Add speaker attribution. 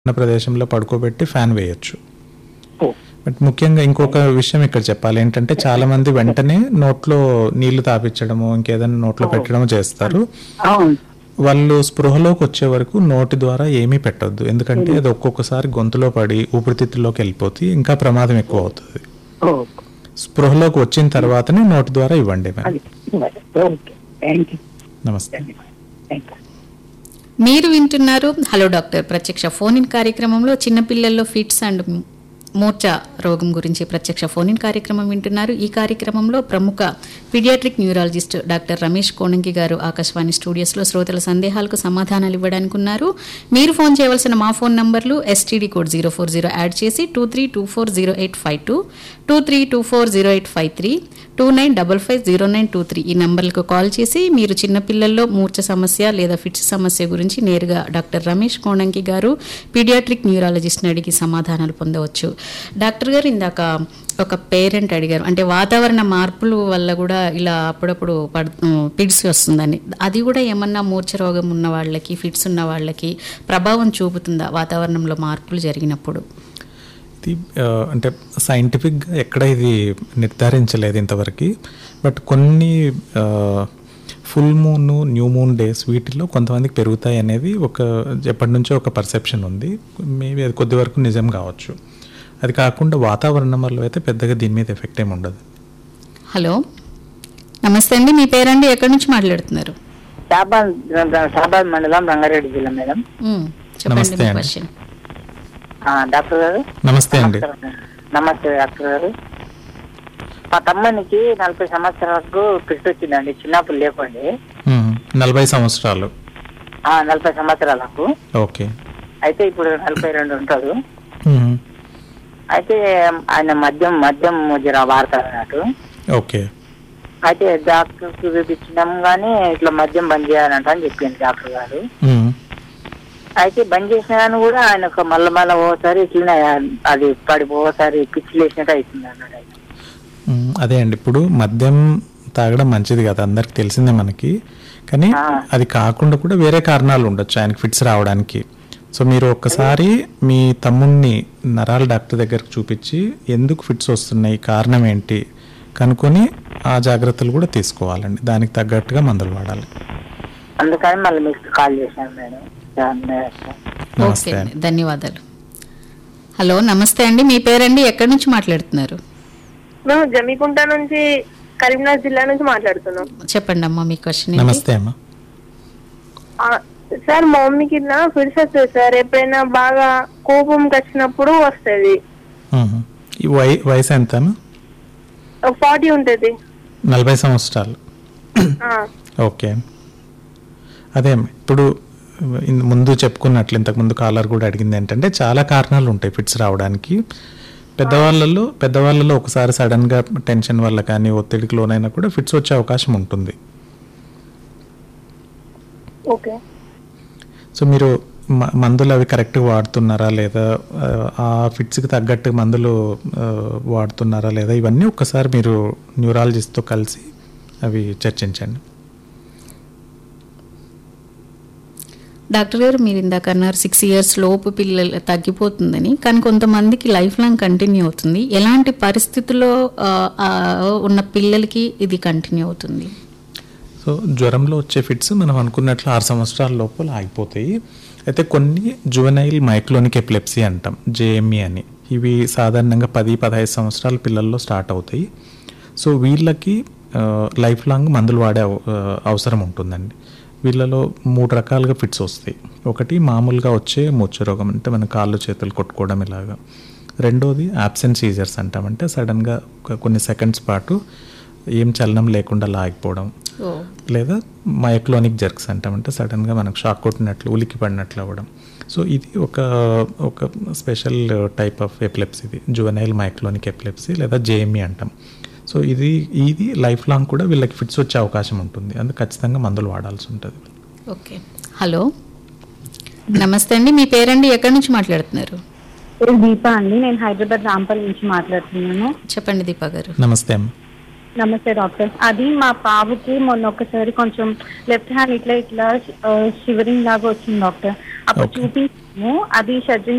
Speaker 1: ఉన్న ప్రదేశంలో పడుకోబెట్టి ఫ్యాన్ వేయొచ్చు
Speaker 2: ఓ,
Speaker 1: బట్ ముఖ్యంగా ఇంకొక విషయం ఇక్కడ చెప్పాలి ఏంటంటే చాలా మంది వెంటనే నోట్లో నీళ్లు తాపించడము ఇంకేదైనా నోట్లో పెట్టడము చేస్తారు
Speaker 2: అవును
Speaker 1: వాళ్ళు స్పృహలోకి వచ్చే వరకు నోటి ద్వారా ఏమీ పెట్టొద్దు ఎందుకంటే అది ఒక్కొక్కసారి గొంతులో పడి ఊపిరితిత్తుల్లోకి వెళ్ళిపోతే ఇంకా ప్రమాదం ఎక్కువ అవుతుంది
Speaker 2: ఓ,
Speaker 1: స్పృహలోకి వచ్చిన తర్వాతనే నోటి ద్వారా ఇవ్వండి మేడం
Speaker 2: అది ఓకే థ్యాంక్ యూ
Speaker 1: నమస్తే
Speaker 2: థ్యాంక్ యూ
Speaker 3: మీరు వింటున్నారు హలో డాక్టర్ ప్రత్యక్ష ఫోన్ ఇన్ కార్యక్రమంలో చిన్నపిల్లల్లో ఫిట్స్ అండ్ మూర్ఛ రోగం గురించి ప్రత్యక్ష ఫోన్ ఇన్ కార్యక్రమం వింటున్నారు ఈ కార్యక్రమంలో ప్రముఖ paediatric neurologist doctor Ramesh Konanki గారు ఆకాశవాణి స్టూడియోస్లో శ్రోతల సందేహాలకు సమాధానాలు ఇవ్వడానికి ఉన్నారు మీరు ఫోన్ చేయవలసిన మా ఫోన్ నంబర్లు STD code zero four zero add చేసి two three two four zero eight five two two three two four zero eight five three two nine double five zero nine two three ఈ నంబర్లకు call చేసి మీరు చిన్నపిల్లల్లో మూర్ఛ సమస్య లేదా fits సమస్య గురించి నేరుగా డాక్టర్ రమేష్ కోణంకి గారు పీడియాట్రిక్ న్యూరాలజిస్ట్ని అడిగి సమాధానాలు పొందవచ్చు డాక్టర్ గారు ఇందాక ఒక పేరెంట్ అడిగారు అంటే వాతావరణ మార్పుల వల్ల కూడా ఇలా అప్పుడప్పుడు పడ్ ఫిట్స్ వస్తుందని అది కూడా ఏమన్నా మూర్ఛ రోగం ఉన్న వాళ్ళకి ఫిట్స్ ఉన్న వాళ్ళకి ప్రభావం చూపుతుందా వాతావరణంలో మార్పులు జరిగినప్పుడు
Speaker 1: ఇది ఆ, అంటే సైంటిఫిక్గా ఎక్కడ ఇది నిర్ధారించలేదు ఇంతవరకు బట్ కొన్ని full moon new moon days వీటిలో కొంతమందికి పెరుగుతాయి అనేది ఒక ఎప్పటి నుంచో ఒక పర్సెప్షన్ ఉంది మేబీ అది కొద్ది వరకు నిజం కావచ్చు అది కాకుండా వాతావరణం వల్ల అయితే పెద్దగా దీని మీద ఎఫెక్ట్ ఏమి ఉండదు
Speaker 3: హలో నమస్తే అండి మీ పేరండి ఎక్కడి నుంచి మాట్లాడుతున్నారు
Speaker 2: షాబాద్ షాబాద్ మండలం రంగారెడ్డి జిల్లా మేడం
Speaker 3: మ్, చెప్పండి
Speaker 1: నమస్తే
Speaker 3: మీ
Speaker 1: అండి.
Speaker 3: క్వశ్చన్
Speaker 2: ఆ, డాక్టర్ గారు
Speaker 1: నమస్తే అండి
Speaker 2: నమస్తే డాక్టర్ గారు మా తమ్మునికి నలభై సంవత్సరాలకు ఫిట్ వచ్చిందండి చిన్నప్పుడు లేకుండే
Speaker 1: మ్మ్. నలభై సంవత్సరాలు
Speaker 2: ఆ, నలభై సంవత్సరాలకు
Speaker 1: ఓకే
Speaker 2: అయితే ఇప్పుడు నలభై రెండు ఉంటాడు
Speaker 1: మ్మ్.
Speaker 2: అయితే ఆయన మద్యం మద్యం జర వాడతారు అన్నట్టు
Speaker 1: ఓకే
Speaker 2: అయితే డాక్టర్ చూపించినాం కానీ ఇట్లా మద్యం బంద్ చేయాలంట అని చెప్పింది డాక్టర్ గారు
Speaker 1: మ్మ్.
Speaker 2: అయితే బంద్ చేసిన కానీ కూడా ఆయన ఒక మళ్ళీ మళ్ళీ ఓసారి ఇట్లనే అది పడి ఓసారి పిచ్చి లేసినట్టు అవుతుంది అన్నాడు ఆయన.
Speaker 1: మ్మ్. అదే అండి ఇప్పుడు మద్యం తాగడం మంచిది కదా అందరికి తెలిసిందే మనకి కానీ
Speaker 2: ఆ.
Speaker 1: అది కాకుండా కూడా వేరే కారణాలు ఉండొచ్చు ఆయనకి ఫిట్స్ రావడానికి సో మీరు ఒక్కసారి మీ తమ్ముణ్ణి నరాల డాక్టర్ దగ్గరకు చూపించి ఎందుకు ఫిట్స్ వస్తున్నాయి కారణం ఏంటి కనుక్కొని ఆ జాగ్రత్తలు కూడా తీసుకోవాలండి దానికి తగ్గట్టుగా మందులు వాడాలి
Speaker 2: అందుకని మళ్ళీ మీకు కాల్ చేశాను మేడం
Speaker 3: ఓకే
Speaker 1: నమస్తే
Speaker 3: అండి ధన్యవాదాలు హలో నమస్తే అండి మీ పేరండి ఎక్కడి నుంచి మాట్లాడుతున్నారు
Speaker 4: మేము జమ్మికుంట నుంచి కరీంనగర్ జిల్లా నుంచి మాట్లాడుతున్నాం
Speaker 3: చెప్పండి అమ్మా మీ క్వశ్చన్ ఏంటి?
Speaker 1: నమస్తే అమ్మా
Speaker 4: ఆ, సార్ మా మమ్మీకి ఇట్లా ఫిట్స్ వస్తుంది సార్ ఎప్పుడైనా బాగా కోపం వచ్చినప్పుడు వస్తుంది
Speaker 1: మ్మ్. ఈ వై వయసు ఎంత అమ్మా?
Speaker 4: ఫార్టీ ఉంటది
Speaker 1: నలభై సంవత్సరాలు
Speaker 4: ఆ,
Speaker 1: ఓకే అదే ఇప్పుడు ఇన్- ముందు చెప్పుకున్నట్లు ఇంతకుముందు కాలర్ కూడా అడిగింది ఏంటంటే చాలా కారణాలు ఉంటాయి ఫిట్స్ రావడానికి పెద్దవాళ్ళలో పెద్దవాళ్ళలో ఒకసారి సడన్గా టెన్షన్ వల్ల కానీ ఒత్తిడికి లోనైనా కూడా ఫిట్స్ వచ్చే అవకాశం ఉంటుంది
Speaker 4: ఓకే
Speaker 1: సో మీరు మ- మందులు అవి కరెక్ట్గా వాడుతున్నారా లేదా ఆ, ఆ ఫిట్స్కి తగ్గట్టు మందులు ఆ, వాడుతున్నారా లేదా ఇవన్నీ ఒక్కసారి మీరు న్యూరాలజిస్ట్తో కలిసి అవి చర్చించండి
Speaker 3: డాక్టర్ గారు మీరు ఇందాక అన్నారు సిక్స్ ఇయర్స్ లోపు పిల్లలు తగ్గిపోతుందని కానీ కొంతమందికి లైఫ్ లాంగ్ కంటిన్యూ అవుతుంది ఎలాంటి పరిస్థితుల్లో ఆ, ఆ, ఉన్న పిల్లలకి ఇది కంటిన్యూ అవుతుంది
Speaker 1: సో జ్వరంలో వచ్చే ఫిట్స్ మనం అనుకున్నట్లు ఆరు సంవత్సరాల లోపల ఆగిపోతాయి అయితే కొన్ని జువెనైల్ మైక్లోనిక్ ఎపిలెప్సీ అంటాం జేఎంఈ అని ఇవి సాధారణంగా పది పదహైదు సంవత్సరాల పిల్లల్లో స్టార్ట్ అవుతాయి సో వీళ్ళకి ఆ, లైఫ్ లాంగ్ మందులు వాడే అవ- ఆ, అవసరం ఉంటుందండి వీళ్ళలో మూడు రకాలుగా ఫిట్స్ వస్తాయి ఒకటి మామూలుగా వచ్చే మూర్ఛ రోగం అంటే మన కాళ్ళు చేతులు కొట్టుకోవడం ఇలాగా రెండోది ఆబ్సెంట్ సీజర్స్ అంటాం అంటే సడన్గా ఒక కొన్ని సెకండ్స్ పాటు ఏం చలనం లేకుండా లాగిపోవడం
Speaker 3: ఓ
Speaker 1: లేదా మైక్లోనిక్ జర్క్స్ అంటామంటే సడన్గా మనకు షాక్ కొట్టినట్లు ఉలికి పడినట్లు అవ్వడం సో ఇది ఒక ఒక స్పెషల్ టైప్ ఆఫ్ ఎపిలెప్సీ ఇది జువెనైల్ మైక్లోనిక్ ఎపిలెప్సీ లేదా జేఎంఈ అంటాం సో ఇది ఇది లైఫ్ లాంగ్ కూడా వీళ్ళకి ఫిట్స్ వచ్చే అవకాశం ఉంటుంది అందుకు ఖచ్చితంగా మందులు వాడాల్సి ఉంటుంది
Speaker 3: ఓకే హలో నమస్తే అండి మీ పేరండి ఎక్కడి నుంచి మాట్లాడుతున్నారు
Speaker 5: పేరు దీప అండి నేను హైదరాబాద్ రాంపల్లి నుంచి మాట్లాడుతున్నాను
Speaker 3: చెప్పండి దీపా గారు
Speaker 1: నమస్తే అమ్మ
Speaker 5: నమస్తే డాక్టర్ అది మా బాబుకి మొన్న ఒకసారి కొంచెం లెఫ్ట్ హ్యాండ్ ఇట్లా ఇట్లా షివరింగ్ లాగా వచ్చింది డాక్టర్ అప్పుడు
Speaker 1: Okay.
Speaker 5: చూపించాము అది సర్జరీ